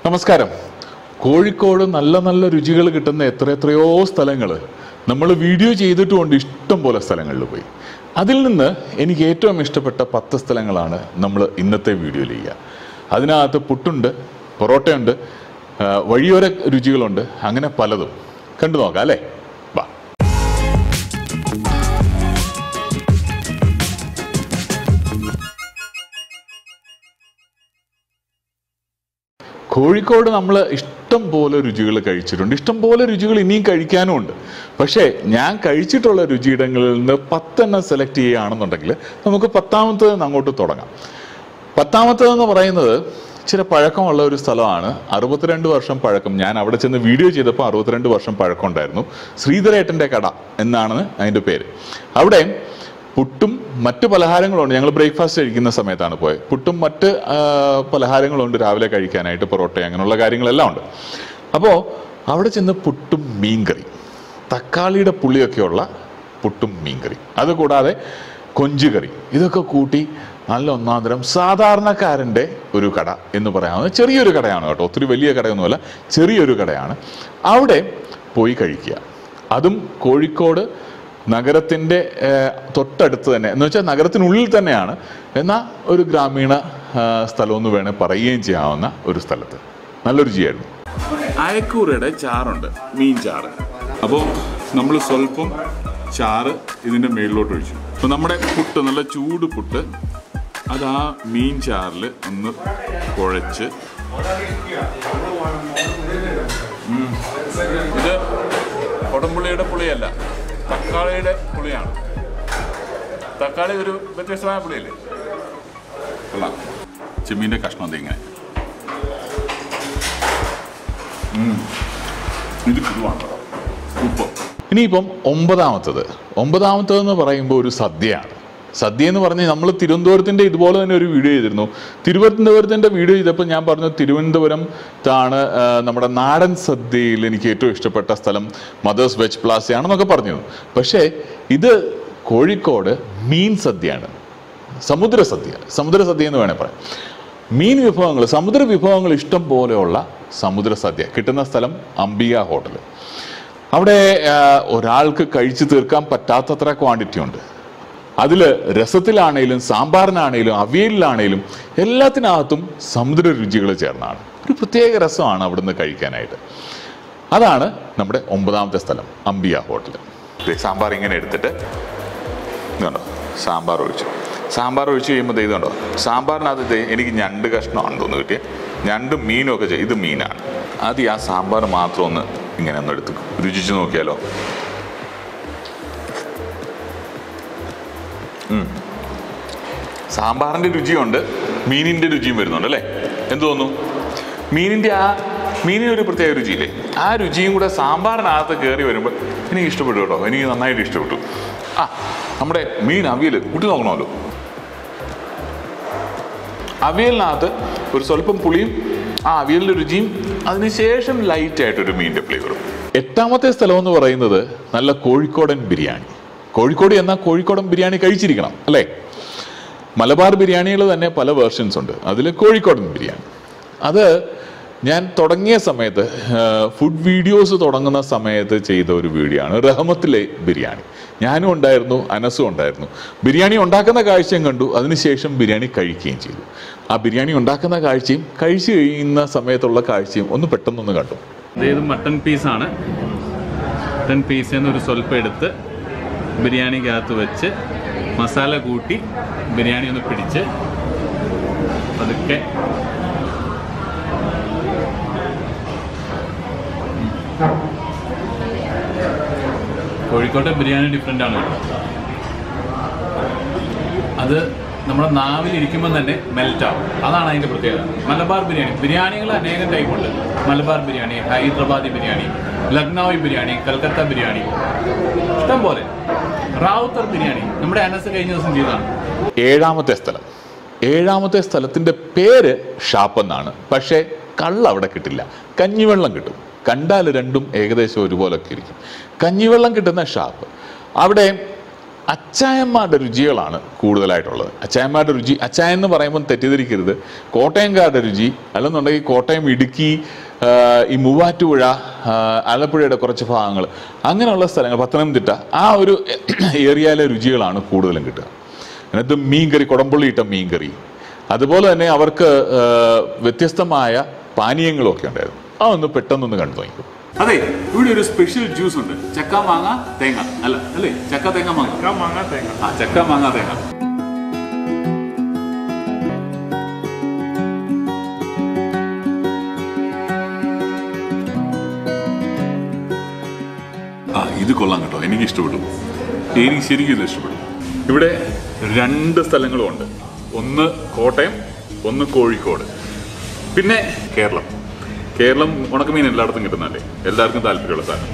നമസ്കാരം കോഴിക്കോട് നല്ല നല്ല രുചികൾ കിട്ടുന്ന എത്ര എത്രയോ സ്ഥലങ്ങൾ നമ്മൾ വീഡിയോ ചെയ്തിട്ടുമുണ്ട് ഇഷ്ടം പോലെ സ്ഥലങ്ങളിൽ പോയി അതിൽ നിന്ന് എനിക്ക് ഏറ്റവും ഇഷ്ടപ്പെട്ട പത്ത് സ്ഥലങ്ങളാണ് നമ്മൾ ഇന്നത്തെ വീഡിയോയിൽ ചെയ്യുക അതിനകത്ത് പുട്ടുണ്ട് പൊറോട്ടയുണ്ട് ആ, വഴിയോര രുചികളുണ്ട് അങ്ങനെ പലതും കണ്ടു നോക്കാം അല്ലേ വാ കോഴിക്കോട് നമ്മൾ ഇഷ്ടം പോലെ രുചികൾ കഴിച്ചിട്ടുണ്ട് ഇഷ്ടം പോലെ രുചികൾ ഇനിയും കഴിക്കാനും ഉണ്ട് പക്ഷേ ഞാൻ കഴിച്ചിട്ടുള്ള രുചിയിടങ്ങളിൽ നിന്ന് പത്തെണ്ണം സെലക്ട് ചെയ്യുകയാണെന്നുണ്ടെങ്കിൽ നമുക്ക് പത്താമത്തത് നിന്ന് അങ്ങോട്ട് തുടങ്ങാം പത്താമത്തതെന്ന് പറയുന്നത് ഇച്ചിരി പഴക്കമുള്ള ഒരു സ്ഥലമാണ് അറുപത്തിരണ്ട് വർഷം പഴക്കം ഞാൻ അവിടെ ചെന്ന് വീഡിയോ ചെയ്തപ്പോൾ അറുപത്തിരണ്ട് വർഷം പഴക്കം ഉണ്ടായിരുന്നു ശ്രീധരേട്ടൻ്റെ കട എന്നാണ് അതിൻ്റെ പേര് അവിടെ പുട്ടും മറ്റ് പലഹാരങ്ങളുണ്ട് ഞങ്ങൾ ബ്രേക്ക്ഫാസ്റ്റ് കഴിക്കുന്ന സമയത്താണ് പോയത് പുട്ടും മറ്റ് ആ, പലഹാരങ്ങളുണ്ട് രാവിലെ കഴിക്കാനായിട്ട് പൊറോട്ട അങ്ങനെയുള്ള കാര്യങ്ങളെല്ലാം ഉണ്ട് അപ്പോൾ അവിടെ ചെന്ന് പുട്ടും മീൻകറി തക്കാളിയുടെ പുളിയൊക്കെയുള്ള പുട്ടും മീൻകറി അതുകൂടാതെ കൊഞ്ചുകറി ഇതൊക്കെ കൂട്ടി നല്ല ഒന്നാന്തരം സാധാരണക്കാരൻ്റെ ഒരു കട എന്ന് പറയാവുന്ന ചെറിയൊരു കടയാണ് കേട്ടോ ഒത്തിരി വലിയ കടയൊന്നുമല്ല ചെറിയൊരു കടയാണ് അവിടെ പോയി കഴിക്കുക അതും കോഴിക്കോട് നഗരത്തിൻ്റെ ഏഹ്, തൊട്ടടുത്ത് തന്നെ എന്ന് വെച്ചാൽ നഗരത്തിനുള്ളിൽ തന്നെയാണ് എന്നാൽ ഒരു ഗ്രാമീണ ആ, സ്ഥലമെന്ന് വേണേൽ പറയുകയും ചെയ്യാവുന്ന ഒരു സ്ഥലത്ത് നല്ല രുചിയായിരുന്നു അയക്കൂറയുടെ ചാറുണ്ട് മീൻ ചാറ് അപ്പോൾ നമ്മൾ സ്വല്പം ചാറ് ഇതിൻ്റെ മേളിലോട്ട് ഒഴിച്ചു അപ്പോൾ നമ്മുടെ പുട്ട് നല്ല ചൂട് പുട്ട് അത് ആ മീൻ ചാറിൽ ഒന്ന് കുഴച്ച് ഉം. ഇത് കൊടംപുളിയുടെ പുളിയല്ല തക്കാളിയുടെ പുളിയാണ് തക്കാളി ഒരു വ്യത്യസ്തമായ പുളിയല്ലേ കൊള്ളാം ചെമ്മീൻ്റെ കഷ്ണം ദേ ഇങ്ങനെ ഇത് കുരുവാണ് ഉപ്പ് ഇനിയിപ്പം ഒമ്പതാമത്തത് ഒമ്പതാമത്തതെന്ന് പറയുമ്പോൾ ഒരു സദ്യയാണ് സദ്യ എന്ന് പറഞ്ഞാൽ നമ്മൾ തിരുവനന്തപുരത്തിൻ്റെ ഇതുപോലെ തന്നെ ഒരു വീഡിയോ ചെയ്തിരുന്നു തിരുവനന്തപുരത്തിൻ്റെ വീഡിയോ ചെയ്തപ്പോൾ ഞാൻ പറഞ്ഞു തിരുവനന്തപുരം താണ് ആ, നമ്മുടെ നാടൻ സദ്യയിൽ എനിക്ക് ഏറ്റവും ഇഷ്ടപ്പെട്ട സ്ഥലം മദേഴ്സ് വെജ് പ്ലാസയാണെന്നൊക്കെ പറഞ്ഞിരുന്നു പക്ഷേ ഇത് കോഴിക്കോട് മീൻ സദ്യയാണ് സമുദ്ര സദ്യ സമുദ്ര സദ്യ എന്ന് വേണേൽ പറയാം മീൻ വിഭവങ്ങൾ സമുദ്ര വിഭവങ്ങൾ ഇഷ്ടം പോലെയുള്ള സമുദ്ര സദ്യ കിട്ടുന്ന സ്ഥലം അംബിക ഹോട്ടൽ അവിടെ ആ, ഒരാൾക്ക് കഴിച്ചു തീർക്കാൻ പറ്റാത്തത്ര ക്വാണ്ടിറ്റി ഉണ്ട് അതിൽ രസത്തിലാണേലും സാമ്പാറിനാണേലും അവിയലിലാണേലും എല്ലാത്തിനകത്തും സമുദ്ര രുചികൾ ചേർന്നാണ് ഒരു പ്രത്യേക രസമാണ് അവിടുന്ന് കഴിക്കാനായിട്ട് അതാണ് നമ്മുടെ ഒമ്പതാമത്തെ സ്ഥലം അംബിയ ഹോട്ടൽ ദേ സാമ്പാർ ഇങ്ങനെ എടുത്തിട്ട് ഇതുണ്ടോ സാമ്പാർ ഒഴിച്ചു സാമ്പാർ ഒഴിച്ച് കഴിയുമ്പോൾ ദേ ഇതുണ്ടോ സാമ്പാറിനകത്ത് ദേ എനിക്ക് ഞണ്ട് കഷ്ണമാണ് തോന്നുന്നു കിട്ടിയ ഞണ്ടും മീനും ഒക്കെ ചെയ്യും ഇത് മീനാണ് ആദ്യം ആ സാമ്പാർ മാത്രം ഒന്ന് ഇങ്ങനെ ഒന്ന് എടുത്ത് രുചിച്ച് നോക്കിയാലോ ഉം. സാമ്പാറിൻ്റെ രുചിയുണ്ട് മീനിൻ്റെ രുചിയും വരുന്നുണ്ട് അല്ലേ എന്ത് തോന്നുന്നു മീനിൻ്റെ ആ മീനിന് ഒരു പ്രത്യേക രുചിയില്ലേ ആ രുചിയും കൂടെ സാമ്പാറിനകത്ത് കയറി വരുമ്പോൾ എനിക്ക് ഇഷ്ടപ്പെട്ടു കേട്ടോ എനിക്ക് നന്നായിട്ട് ഇഷ്ടപ്പെട്ടു ആ നമ്മുടെ മീൻ അവിയൽ കൂട്ടി നോക്കണമല്ലോ അവിയലിനകത്ത് ഒരു സ്വല്പം പുളിയും ആ അവിയലിൻ്റെ രുചിയും അതിനുശേഷം ലൈറ്റ് ആയിട്ടൊരു മീനിൻ്റെ ഫ്ലേവറും എട്ടാമത്തെ സ്ഥലം എന്ന് പറയുന്നത് നല്ല കോഴിക്കോടൻ ബിരിയാണി കോഴിക്കോട് എന്നാൽ കോഴിക്കോടൻ ബിരിയാണി കഴിച്ചിരിക്കണം അല്ലേ മലബാർ ബിരിയാണികൾ തന്നെ പല വേർഷൻസ് ഉണ്ട് അതിൽ കോഴിക്കോടൻ ബിരിയാണി അത് ഞാൻ തുടങ്ങിയ സമയത്ത് ഫുഡ് വീഡിയോസ് തുടങ്ങുന്ന സമയത്ത് ചെയ്ത ഒരു വീഡിയോ ആണ് റഹമത്തിലെ ബിരിയാണി ഞാനും ഉണ്ടായിരുന്നു അനസും ഉണ്ടായിരുന്നു ബിരിയാണി ഉണ്ടാക്കുന്ന കാഴ്ചയും കണ്ടു അതിനുശേഷം ബിരിയാണി കഴിക്കുകയും ചെയ്തു ആ ബിരിയാണി ഉണ്ടാക്കുന്ന കാഴ്ചയും കഴിച്ചു കഴിയുന്ന സമയത്തുള്ള കാഴ്ചയും ഒന്ന് പെട്ടെന്നൊന്ന് കണ്ടു ഇത് മട്ടൺ പീസാണ് മട്ടൺ പീസിൽ നിന്ന് ഒരു സ്വല്പം എടുത്ത് ബിരിയാണിക്കകത്ത് വെച്ച് മസാല കൂട്ടി ബിരിയാണി ഒന്ന് പിടിച്ച് പതുക്കെ കോഴിക്കോട്ടെ ബിരിയാണി ഡിഫറെൻ്റ് ആണ് കേട്ടോ അത് നമ്മുടെ നാവിൽ ഇരിക്കുമ്പോൾ തന്നെ മെൽറ്റ് ആവും അതാണ് അതിൻ്റെ പ്രത്യേകത മലബാർ ബിരിയാണി ബിരിയാണികൾ അനേകം ടൈപ്പ് ഉണ്ട് മലബാർ ബിരിയാണി ഹൈദരാബാദി ബിരിയാണി ലക്നൌവി ബിരിയാണി കൽക്കത്ത ബിരിയാണി ഇഷ്ടം പോലെ റാവുത്തർ ബിരിയാണി നമ്മുടെ അനസ് കഴിഞ്ഞ ദിവസം ചെയ്തതാണ് ഏഴാമത്തെ സ്ഥലം ഏഴാമത്തെ സ്ഥലത്തിൻ്റെ പേര് ഷാപ്പ് എന്നാണ് പക്ഷേ കള്ള അവിടെ കിട്ടില്ല കഞ്ഞിവെള്ളം കിട്ടും കണ്ടാൽ രണ്ടും ഏകദേശം ഒരുപോലൊക്കെ ഇരിക്കും കഞ്ഞിവെള്ളം കിട്ടുന്ന ഷാപ്പ് അവിടെ അച്ചായന്മാരുടെ രുചികളാണ് കൂടുതലായിട്ടുള്ളത് അച്ചായന്മാരുടെ രുചി അച്ചായൻ എന്ന് പറയുമ്പോൾ തെറ്റിദ്ധരിക്കരുത് കോട്ടയംകാരുടെ രുചി അല്ലെന്നുണ്ടെങ്കിൽ കോട്ടയം ഇടുക്കി ആ, ഈ മൂവാറ്റുപുഴ ആ, ആലപ്പുഴയുടെ കുറച്ച് ഭാഗങ്ങൾ അങ്ങനെയുള്ള സ്ഥലങ്ങൾ പത്തനംതിട്ട ആ ഒരു ഏരിയയിലെ രുചികളാണ് കൂടുതലും കിട്ടുക അതിനകത്ത് മീൻകറി കുടംപുള്ളി ഇട്ട മീൻകറി അതുപോലെ തന്നെ അവർക്ക് ആ, വ്യത്യസ്തമായ പാനീയങ്ങളൊക്കെ ഉണ്ടായിരുന്നു അതൊന്ന് പെട്ടെന്നൊന്ന് കണ്ടു നോക്കും അതെ ഇവിടെ ഒരു സ്പെഷ്യൽ ജ്യൂസ് ഉണ്ട് ചക്ക മാങ്ങ തേങ്ങ അല്ല അല്ലേ ചക്ക തേങ്ങ മാങ്ങ ചക്ക മാങ്ങ തേങ്ങ ആ ചക്ക മാങ്ങ തേങ്ങ ആ ഇത് കൊള്ളാം കേട്ടോ എനിക്ക് ഇഷ്ടപ്പെട്ടു എനിക്ക് ശരിക്കും ഇത് ഇഷ്ടപ്പെട്ടു ഇവിടെ രണ്ട് സ്ഥലങ്ങളുമുണ്ട് ഒന്ന് കോട്ടയം ഒന്ന് കോഴിക്കോട് പിന്നെ കേരളം കേരളം ഉണക്കമീൻ എല്ലായിടത്തും കിട്ടുന്നതല്ലേ എല്ലാവർക്കും താല്പര്യമുള്ള സാധനം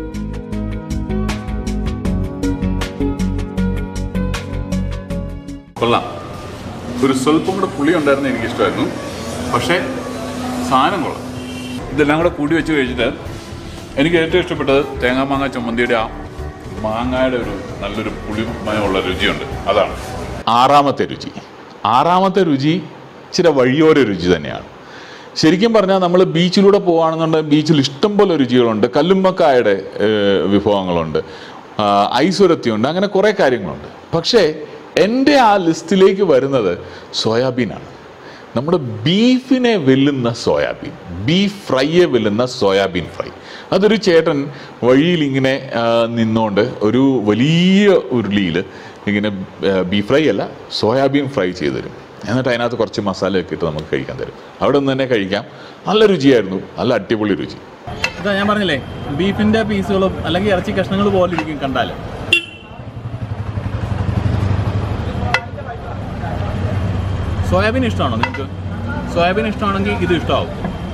കൊള്ളാം ഒരു സ്വല്പം കൂടെ പുളി ഉണ്ടായിരുന്ന എനിക്ക് ഇഷ്ടമായിരുന്നു പക്ഷേ സാധനം കൊള്ളാം ഇതെല്ലാം കൂടെ കൂടി വെച്ച് കഴിച്ചിട്ട് എനിക്ക് ഏറ്റവും ഇഷ്ടപ്പെട്ടത് തേങ്ങാ മാങ്ങ ചമ്മന്തിയുടെ ആ മാങ്ങയുടെ ഒരു നല്ലൊരു പുളിമയമുള്ള രുചിയുണ്ട് അതാണ് ആറാമത്തെ രുചി ആറാമത്തെ രുചി ചില വഴിയോര രുചി തന്നെയാണ് ശരിക്കും പറഞ്ഞാൽ നമ്മൾ ബീച്ചിലൂടെ പോകുകയാണെന്നുണ്ടെങ്കിൽ ബീച്ചിൽ ഇഷ്ടംപോലെ രുചികളുണ്ട് കല്ലുമ്മക്കായുടെ ഏഹ്, വിഭവങ്ങളുണ്ട് ആ, ഐസുരത്തിയുണ്ട് അങ്ങനെ കുറേ കാര്യങ്ങളുണ്ട് പക്ഷേ എൻ്റെ ആ ലിസ്റ്റിലേക്ക് വരുന്നത് സോയാബീനാണ് നമ്മുടെ ബീഫിനെ വെല്ലുന്ന സോയാബീൻ ബീഫ് ഫ്രൈയെ വെല്ലുന്ന സോയാബീൻ ഫ്രൈ അതൊരു ചേട്ടൻ വഴിയിൽ ഇങ്ങനെ ആ, നിന്നുകൊണ്ട് ഒരു വലിയ ഉരുളിയിൽ ഇങ്ങനെ ബീഫ് ഫ്രൈ അല്ല സോയാബീൻ ഫ്രൈ ചെയ്ത് തരും എന്നിട്ട് അതിനകത്ത് കുറച്ച് മസാലയൊക്കെ ഇട്ട് നമുക്ക് കഴിക്കാൻ തരും അവിടെ നിന്ന് തന്നെ കഴിക്കാം നല്ല രുചിയായിരുന്നു നല്ല അടിപൊളി രുചി ഇതാ ഞാൻ പറഞ്ഞില്ലേ ബീഫിന്റെ പീസുകളും അല്ലെങ്കിൽ ഇറച്ചി കഷ്ണങ്ങൾ പോലെ ഇരിക്കും കണ്ടാല് സോയാബീൻ ഇഷ്ടമാണോ നിങ്ങൾക്ക് സോയാബീൻ ഇഷ്ടമാണെങ്കിൽ ഇത് ഇഷ്ടമാവും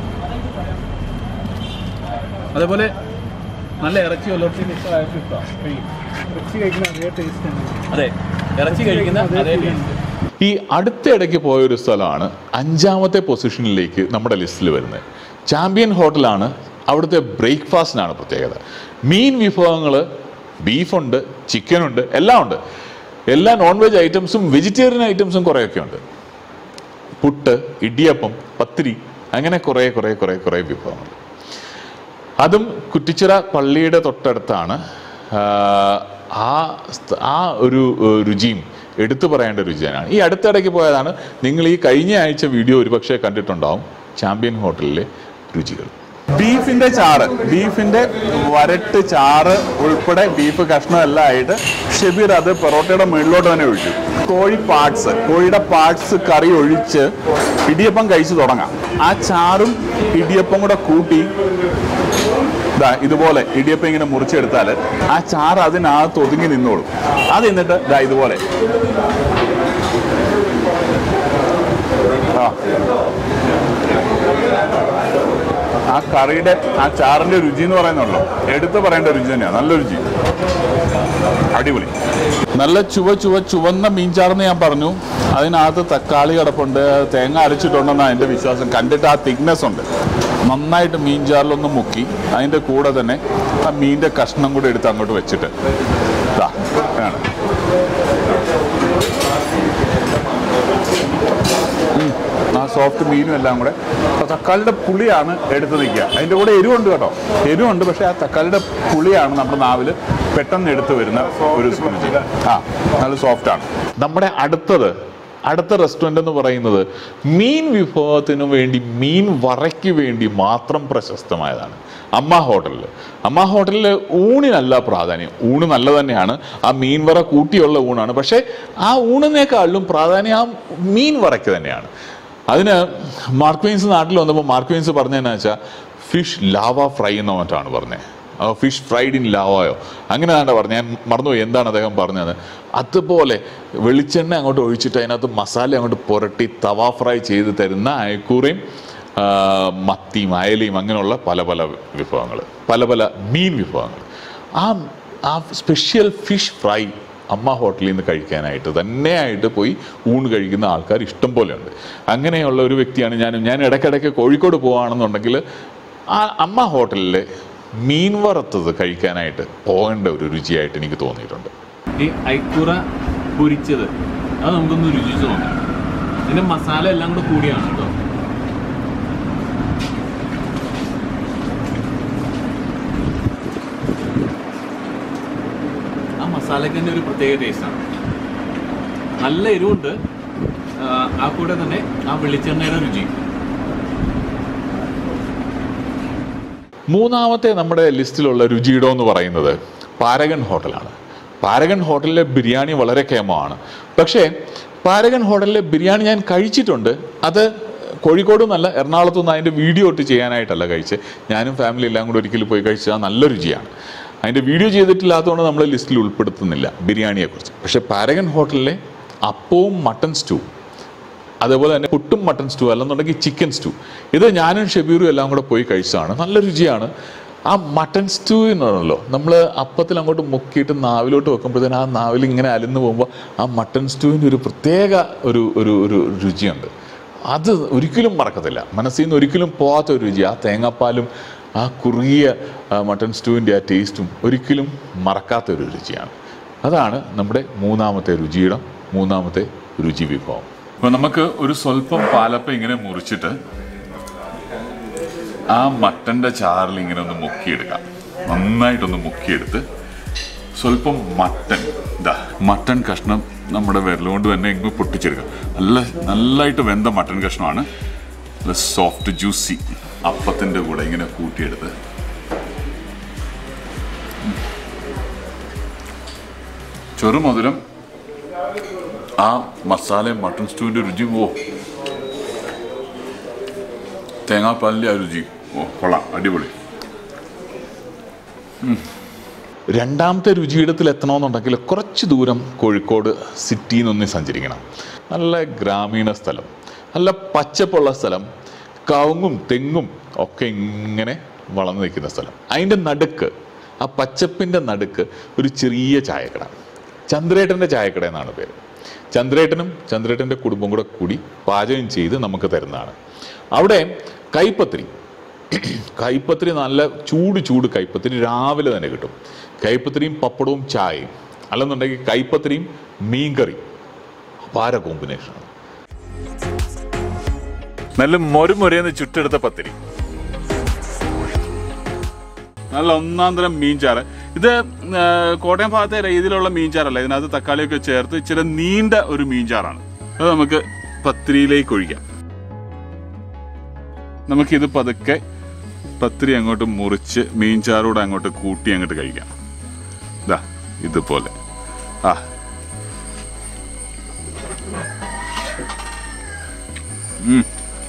അതേപോലെ നല്ല ഇറച്ചി വല്ലവർക്കും ഇഷ്ടമായിട്ട് ഇഷ്ടമാണ് ഇറച്ചി കഴിക്കുന്ന അതേ ടേസ്റ്റ് തന്നെ അതെ ഇറച്ചി കഴിക്കുന്ന അതേ ടേസ്റ്റ് ഈ അടുത്ത ഇടയ്ക്ക് പോയ ഒരു സ്ഥലമാണ് അഞ്ചാമത്തെ പൊസിഷനിലേക്ക് നമ്മുടെ ലിസ്റ്റിൽ വരുന്നത് ചാമ്പ്യൻ ഹോട്ടലാണ് അവിടുത്തെ ബ്രേക്ക്ഫാസ്റ്റിനാണ് പ്രത്യേകത മീൻ വിഭവങ്ങൾ ബീഫുണ്ട് ചിക്കനുണ്ട് എല്ലാം ഉണ്ട് എല്ലാ നോൺ വെജ് ഐറ്റംസും വെജിറ്റേറിയൻ ഐറ്റംസും കുറേയൊക്കെ ഉണ്ട് പുട്ട് ഇടിയപ്പം പത്തിരി അങ്ങനെ കുറേ കുറേ കുറേ കുറേ വിഭവങ്ങൾ അതും കുറ്റിച്ചിറ പള്ളിയുടെ തൊട്ടടുത്താണ് ആ, ആ സ്ഥ- ആ ഒരു ഏഹ്, രുചിയും എടുത്തു പറയേണ്ട രുചി തന്നെയാണ് ഈ അടുത്തിടയ്ക്ക് പോയതാണ് നിങ്ങൾ ഈ കഴിഞ്ഞ ആഴ്ച വീഡിയോ ഒരുപക്ഷെ കണ്ടിട്ടുണ്ടാവും ചാമ്പ്യൻ ഹോട്ടലിലെ രുചികൾ ബീഫിന്റെ ചാറ് ബീഫിന്റെ വരട്ട് ചാറ് ഉൾപ്പെടെ ബീഫ് കഷ്ണം എല്ലാം ആയിട്ട് ഷെബീർ അത് പൊറോട്ടയുടെ മുകളിലോട്ട് തന്നെ ഒഴിച്ചു കോഴി പാർട്സ് കോഴിയുടെ പാർട്സ് കറി ഒഴിച്ച് ഇടിയപ്പം കഴിച്ചു തുടങ്ങാം ആ ചാറും ഇടിയപ്പം കൂടെ കൂട്ടി ദാ ഇതുപോലെ ഇടിയപ്പം ഇങ്ങനെ മുറിച്ചെടുത്താൽ ആ ചാറ് അതിനകത്ത് ഒതുങ്ങി നിന്നോളും അത് എന്നിട്ട് ദാ ഇതുപോലെ ആ. ആ കറിയുടെ ആ ചാറിന്റെ രുചി എന്ന് പറയുന്നുള്ളൂ എടുത്തു പറയേണ്ട രുചി തന്നെയാണ് നല്ല രുചി അടിപൊളി നല്ല ചുവ ചുവ ചുവന്ന മീൻചാറെന്ന് ഞാൻ പറഞ്ഞു അതിനകത്ത് തക്കാളി കിടപ്പുണ്ട് തേങ്ങ അരച്ചിട്ടുണ്ടെന്നാണ് എൻ്റെ വിശ്വാസം കണ്ടിട്ട് ആ തിക്നെസ് ഉണ്ട് നന്നായിട്ട് മീൻചാറിലൊന്ന് മുക്കി അതിൻ്റെ കൂടെ തന്നെ ആ മീനിൻ്റെ കഷ്ണം കൂടെ എടുത്ത് അങ്ങോട്ട് വെച്ചിട്ട് ദാ, ആണ് ഉം. ആ സോഫ്റ്റ് മീനും എല്ലാം കൂടെ അപ്പൊ തക്കാളിയുടെ പുളിയാണ് എടുത്ത് നിൽക്കുക അതിൻ്റെ കൂടെ എരിവുണ്ട് കേട്ടോ എരിവുണ്ട് പക്ഷേ ആ തക്കാളിയുടെ പുളിയാണ് നമ്മുടെ നാവിൽ പെട്ടെന്ന് എടുത്തു വരുന്ന ഒരു രുചി. ആ നല്ല സോഫ്റ്റ് ആണ് നമ്മുടെ അടുത്തത് അടുത്ത റെസ്റ്റോറൻ്റ് എന്ന് പറയുന്നത് മീൻ വിഭവത്തിനു വേണ്ടി മീൻ വറയ്ക്ക് വേണ്ടി മാത്രം പ്രശസ്തമായതാണ് അമ്മ ഹോട്ടലിൽ അമ്മ ഹോട്ടലിൽ ഊണിനല്ല പ്രാധാന്യം ഊണ് നല്ല തന്നെയാണ് ആ മീൻ വറ കൂട്ടിയുള്ള ഊണാണ് പക്ഷേ ആ ഊണിനേക്കാളിലും പ്രാധാന്യം ആ മീൻ വറയ്ക്ക് തന്നെയാണ് അതിന് മാർക്ക് വെയിൻസ് നാട്ടിൽ വന്നപ്പോൾ മാർക്ക് വെയിൻസ് പറഞ്ഞതെന്നു വെച്ചാൽ ഫിഷ് ലാവ ഫ്രൈ എന്നോ മറ്റാണ് പറഞ്ഞത് ഫിഷ് ഫ്രൈഡ് ഇൻ ലാവയോ അങ്ങനെ താണ്ട പറഞ്ഞു ഞാൻ മറന്നുപോയി എന്താണ് അദ്ദേഹം പറഞ്ഞത് അതുപോലെ വെളിച്ചെണ്ണ അങ്ങോട്ട് ഒഴിച്ചിട്ട് അതിനകത്ത് മസാല അങ്ങോട്ട് പുരട്ടി തവ ഫ്രൈ ചെയ്ത് തരുന്ന അയക്കൂറയും ആ, മത്തിയും അയലയും അങ്ങനെയുള്ള പല പല വിഭവങ്ങൾ പല പല മീൻ വിഭവങ്ങൾ ആ ആ സ്പെഷ്യൽ ഫിഷ് ഫ്രൈ അമ്മ ഹോട്ടലിൽ നിന്ന് കഴിക്കാനായിട്ട് തന്നെയായിട്ട് പോയി ഊണ് കഴിക്കുന്ന ആൾക്കാർ ഇഷ്ടം പോലെയുണ്ട് അങ്ങനെയുള്ള ഒരു വ്യക്തിയാണ് ഞാനും ഞാൻ ഇടയ്ക്കിടയ്ക്ക് കോഴിക്കോട് പോവുകയാണെന്നുണ്ടെങ്കിൽ ആ അമ്മ ഹോട്ടലിലെ മീൻ വറുത്തത് കഴിക്കാനായിട്ട് പോകേണ്ട ഒരു രുചിയായിട്ട് എനിക്ക് തോന്നിയിട്ടുണ്ട് ഈ ഐക്കുറ പൊരിച്ചത് അത് നമുക്കൊന്ന് രുചിച്ച് നോക്കാം ഇതിന്റെ മസാല എല്ലാം കൂടെ കൂടിയാണ് കേട്ടോ ആ മസാലയ്ക്ക് തന്നെ ഒരു പ്രത്യേക ടേസ്റ്റാണ് നല്ല എരിവുണ്ട് ആ, ആ കൂടെ തന്നെ ആ വെളിച്ചെണ്ണയുടെ രുചി മൂന്നാമത്തെ നമ്മുടെ ലിസ്റ്റിലുള്ള രുചിയിടം എന്ന് പറയുന്നത് പാരഗൺ ഹോട്ടലാണ് പാരഗൺ ഹോട്ടലിലെ ബിരിയാണി വളരെ കേമമാണ് പക്ഷേ പാരഗൺ ഹോട്ടലിലെ ബിരിയാണി ഞാൻ കഴിച്ചിട്ടുണ്ട് അത് കോഴിക്കോട് നല്ല എറണാകുളത്തു നിന്ന് അതിൻ്റെ വീഡിയോ ഇട്ട് ചെയ്യാനായിട്ടല്ല കഴിച്ച് ഞാനും ഫാമിലി എല്ലാം കൂടെ ഒരിക്കലും പോയി കഴിച്ചത് അത് നല്ല രുചിയാണ് അതിൻ്റെ വീഡിയോ ചെയ്തിട്ടില്ലാത്തതുകൊണ്ട് നമ്മൾ ലിസ്റ്റിൽ ഉൾപ്പെടുത്തുന്നില്ല ബിരിയാണിയെക്കുറിച്ച് പക്ഷേ പാരഗൺ ഹോട്ടലിലെ അപ്പവും മട്ടൺ സ്റ്റൂ അതേപോലെ തന്നെ പുട്ടും മട്ടൺ സ്റ്റൂ അല്ലെന്നുണ്ടെങ്കിൽ ചിക്കൻ സ്റ്റൂ ഇത് ഞാനും ഷെബീറും എല്ലാം കൂടെ പോയി കഴിച്ചതാണ് നല്ല രുചിയാണ് ആ മട്ടൺ സ്റ്റൂ എന്നാണല്ലോ നമ്മൾ അപ്പത്തിൽ അങ്ങോട്ട് മുക്കിയിട്ട് നാവിലോട്ട് വെക്കുമ്പോഴത്തേന് ആ നാവിൽ ഇങ്ങനെ അലിന്ന് പോകുമ്പോൾ ആ മട്ടൺ സ്റ്റൂവിൻ്റെ ഒരു പ്രത്യേക ഒരു ഒരു ഒരു രുചിയുണ്ട് അത് ഒരിക്കലും മറക്കത്തില്ല മനസ്സിൽ നിന്ന് ഒരിക്കലും പോകാത്ത ഒരു രുചി ആ തേങ്ങാപ്പാലും ആ കുറുകിയ ആ, മട്ടൺ സ്റ്റൂവിൻ്റെ ആ ടേസ്റ്റും ഒരിക്കലും മറക്കാത്ത ഒരു രുചിയാണ് അതാണ് നമ്മുടെ മൂന്നാമത്തെ രുചിയിടം മൂന്നാമത്തെ രുചി വിഭവം അപ്പൊ നമുക്ക് ഒരു സ്വല്പം പാലപ്പ ഇങ്ങനെ മുറിച്ചിട്ട് ആ മട്ടന്റെ ചാറിൽ ഇങ്ങനെ ഒന്ന് മുക്കിയെടുക്കാം നന്നായിട്ടൊന്ന് മുക്കിയെടുത്ത് സ്വല്പം മട്ടൻ ഇതാ മട്ടൻ കഷ്ണം നമ്മുടെ വിരലുകൊണ്ട് തന്നെ ഇങ്ങ് പൊട്ടിച്ചെടുക്കാം നല്ല നല്ലതായിട്ട് വെന്ത മട്ടൻ കഷ്ണമാണ് നല്ല സോഫ്റ്റ് ജ്യൂസി അപ്പത്തിൻ്റെ കൂടെ ഇങ്ങനെ കൂട്ടിയെടുത്ത് ചെറുമധുരം ആ മസാലയും മട്ടൺ സ്റ്റൂവിൻ്റെ രുചി ഓ തേങ്ങാപ്പാലിൻ്റെ ആ രുചി ഓ കൊള്ളാം അടിപൊളി രണ്ടാമത്തെ രുചിയിടത്തിൽ എത്തണമെന്നുണ്ടെങ്കിൽ കുറച്ച് ദൂരം കോഴിക്കോട് സിറ്റിയിൽ നിന്നൊന്ന് സഞ്ചരിക്കണം നല്ല ഗ്രാമീണ സ്ഥലം നല്ല പച്ചപ്പുള്ള സ്ഥലം കവുങ്ങും തെങ്ങും ഒക്കെ ഇങ്ങനെ വളർന്നു നിൽക്കുന്ന സ്ഥലം അതിൻ്റെ നടുക്ക് ആ പച്ചപ്പിൻ്റെ നടുക്ക് ഒരു ചെറിയ ചായക്കട ചന്ദ്രേട്ടൻ്റെ ചായക്കട എന്നാണ് പേര് ചന്ദ്രേട്ടനും ചന്ദ്രേട്ടൻ്റെ കുടുംബം കൂടെ കൂടി പാചകം ചെയ്ത് നമുക്ക് തരുന്നതാണ് അവിടെ കൈപ്പത്തിരി കൈപ്പത്തിരി നല്ല ചൂട് ചൂട് കൈപ്പത്തിരി രാവിലെ തന്നെ കിട്ടും കൈപ്പത്തിരിയും പപ്പടവും ചായയും അല്ലെന്നുണ്ടെങ്കിൽ കൈപ്പത്തിരിയും മീൻകറിയും അപാര കോമ്പിനേഷനാണ് നല്ല മൊരുമൊരേന്ന് ചുട്ടെടുത്ത പത്തിരി നല്ല ഒന്നാം തരം മീൻചാറ് ഇത് ആ, കോട്ടയം ഭാഗത്തെ രീതിയിലുള്ള മീൻചാറല്ല ഇതിനകത്ത് തക്കാളിയൊക്കെ ചേർത്ത് ഇച്ചിരി നീണ്ട ഒരു മീൻചാറാണ് അത് നമുക്ക് പത്തിരിയിലേക്ക് ഒഴിക്കാം നമുക്കിത് പതുക്കെ പത്തിരി അങ്ങോട്ട് മുറിച്ച് മീൻചാറൂടെ അങ്ങോട്ട് കൂട്ടി അങ്ങോട്ട് കഴിക്കാം ഇതാ ഇതുപോലെ ആ ഉം.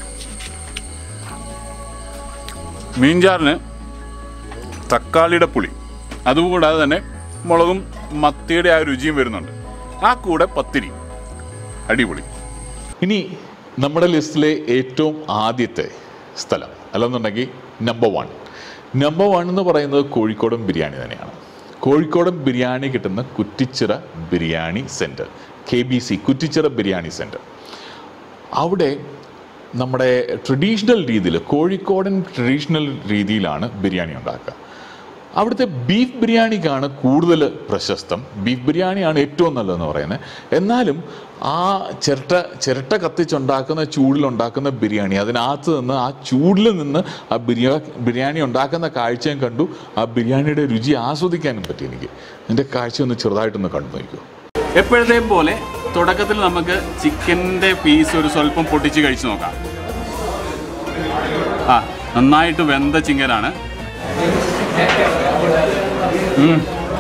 മീൻചാറിന് തക്കാളിയുടെ പുളി അതുകൂടാതെ തന്നെ മുളകും മത്തിയുടെ ആ രുചിയും വരുന്നുണ്ട് ആ കൂടെ പത്തിരി അടിപൊളി ഇനി നമ്മുടെ ലിസ്റ്റിലെ ഏറ്റവും ആദ്യത്തെ സ്ഥലം അല്ലെന്നുണ്ടെങ്കിൽ നമ്പർ വൺ നമ്പർ വൺ എന്ന് പറയുന്നത് കോഴിക്കോടൻ ബിരിയാണി തന്നെയാണ് കോഴിക്കോടൻ ബിരിയാണി കിട്ടുന്ന Kuttichira biryani centre K B C Kuttichira biryani centre അവിടെ നമ്മുടെ ട്രഡീഷണൽ രീതിയിൽ കോഴിക്കോടൻ ട്രഡീഷണൽ രീതിയിലാണ് ബിരിയാണി ഉണ്ടാക്കുക അവിടുത്തെ ബീഫ് ബിരിയാണിക്കാണ് കൂടുതൽ പ്രശസ്തം ബീഫ് ബിരിയാണിയാണ് ഏറ്റവും നല്ലതെന്ന് പറയുന്നത് എന്നാലും ആ ചിരട്ട ചിരട്ട കത്തിച്ചുണ്ടാക്കുന്ന ചൂടിലുണ്ടാക്കുന്ന ബിരിയാണി അതിനകത്ത് നിന്ന് ആ ചൂടിൽ നിന്ന് ആ ബിരിയാ ബിരിയാണി ഉണ്ടാക്കുന്ന കാഴ്ചയും കണ്ടു ആ ബിരിയാണിയുടെ രുചി ആസ്വദിക്കാനും പറ്റി എനിക്ക് എൻ്റെ കാഴ്ച ഒന്ന് ചെറുതായിട്ടൊന്ന് കണ്ടു നോക്കൂ എപ്പോഴത്തെയും പോലെ തുടക്കത്തിൽ നമുക്ക് ചിക്കൻ്റെ പീസ് ഒരു സ്വല്പം പൊട്ടിച്ച് കഴിച്ചു നോക്കാം ആ നന്നായിട്ട് വെന്ത ചിങ്ങനാണ് ഉം.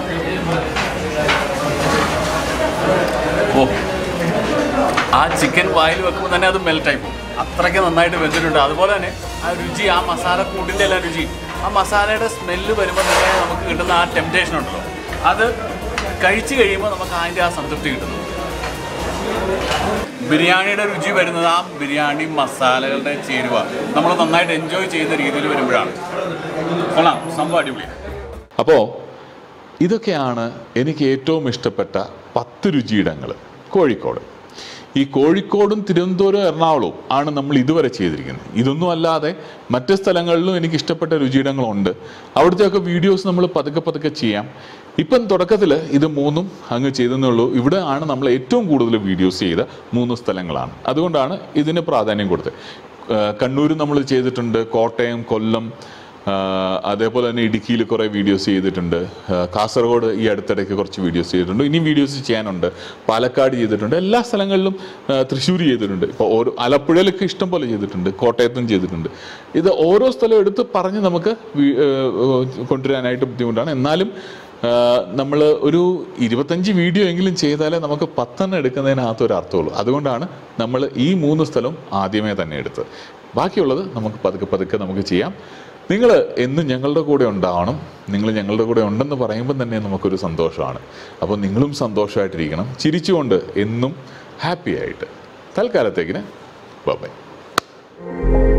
ഓ ആ ചിക്കൻ വായിൽ വെക്കുമ്പോൾ തന്നെ അത് മെൽറ്റായി പോകും അത്രയ്ക്ക് നന്നായിട്ട് വെന്തിട്ടുണ്ട് അതുപോലെ തന്നെ ആ രുചി ആ മസാല കൂട്ടിൻ്റെ എല്ലാം രുചി ആ മസാലയുടെ സ്മെല്ല് വരുമ്പോൾ തന്നെ നമുക്ക് കിട്ടുന്ന ആ ടെംപ്റ്റേഷൻ ഉണ്ടല്ലോ അത് കഴിച്ചു കഴിയുമ്പോൾ നമുക്ക് അതിൻ്റെ ആ സംതൃപ്തി കിട്ടുന്നു ബിരിയാണിയുടെ രുചി വരുന്നത് ആ ബിരിയാണി മസാലകളുടെ ചേരുവ നമ്മൾ നന്നായിട്ട് എൻജോയ് ചെയ്യുന്ന രീതിയിൽ വരുമ്പോഴാണ് കൊള്ളാം സംഭവം അടിപൊളിയാണ് അപ്പോൾ ഇതൊക്കെയാണ് എനിക്ക് ഏറ്റവും ഇഷ്ടപ്പെട്ട പത്ത് രുചിയിടങ്ങൾ കോഴിക്കോട് ഈ കോഴിക്കോടും തിരുവനന്തപുരം എറണാകുളവും ആണ് നമ്മൾ ഇതുവരെ ചെയ്തിരിക്കുന്നത് ഇതൊന്നും അല്ലാതെ മറ്റ് സ്ഥലങ്ങളിലും എനിക്ക് ഇഷ്ടപ്പെട്ട രുചിയിടങ്ങളുണ്ട് അവിടുത്തെയൊക്കെ വീഡിയോസ് നമ്മൾ പതുക്കെ പതുക്കെ ചെയ്യാം ഇപ്പം തുടക്കത്തിൽ ഇത് മൂന്നും അങ്ങ് ചെയ്തെന്നേ ഉള്ളൂ ഇവിടെ ആണ് നമ്മൾ ഏറ്റവും കൂടുതൽ വീഡിയോസ് ചെയ്ത മൂന്ന് സ്ഥലങ്ങളാണ് അതുകൊണ്ടാണ് ഇതിന് പ്രാധാന്യം കൊടുത്തത് കണ്ണൂർ നമ്മൾ ചെയ്തിട്ടുണ്ട് കോട്ടയം കൊല്ലം ആ, അതേപോലെ തന്നെ ഇടുക്കിയിൽ കുറേ വീഡിയോസ് ചെയ്തിട്ടുണ്ട് ആ, കാസർഗോഡ് ഈ അടുത്തിടയ്ക്ക് കുറച്ച് വീഡിയോസ് ചെയ്തിട്ടുണ്ട് ഇനി വീഡിയോസ് ചെയ്യാനുണ്ട് പാലക്കാട് ചെയ്തിട്ടുണ്ട് എല്ലാ സ്ഥലങ്ങളിലും ആ, തൃശ്ശൂർ ചെയ്തിട്ടുണ്ട് ഇപ്പോൾ ഓരോ ആലപ്പുഴയിലൊക്കെ ഇഷ്ടം പോലെ ചെയ്തിട്ടുണ്ട് കോട്ടയത്തും ചെയ്തിട്ടുണ്ട് ഇത് ഓരോ സ്ഥലം എടുത്ത് പറഞ്ഞ് നമുക്ക് വി- ആ, ആ, കൊണ്ടുവരാനായിട്ട് ബുദ്ധിമുട്ടാണ് എന്നാലും നമ്മൾ ഒരു ഇരുപത്തഞ്ച് വീഡിയോ എങ്കിലും ചെയ്താലേ നമുക്ക് പത്തെണ്ണം എടുക്കുന്നതിനകത്ത് ഒരു അർത്ഥമുള്ളൂ അതുകൊണ്ടാണ് നമ്മൾ ഈ മൂന്ന് സ്ഥലം ആദ്യമേ തന്നെ എടുത്തത് ബാക്കിയുള്ളത് നമുക്ക് പതുക്കെ പതുക്കെ നമുക്ക് ചെയ്യാം നിങ്ങൾ എന്നും ഞങ്ങളുടെ കൂടെ ഉണ്ടാവണം നിങ്ങൾ ഞങ്ങളുടെ കൂടെ ഉണ്ടെന്ന് പറയുമ്പോൾ തന്നെ നമുക്കൊരു സന്തോഷമാണ് അപ്പോൾ നിങ്ങളും സന്തോഷമായിട്ടിരിക്കണം ചിരിച്ചുകൊണ്ട് എന്നും ഹാപ്പി ആയിട്ട് തൽക്കാലത്തേക്കിന് ബൈ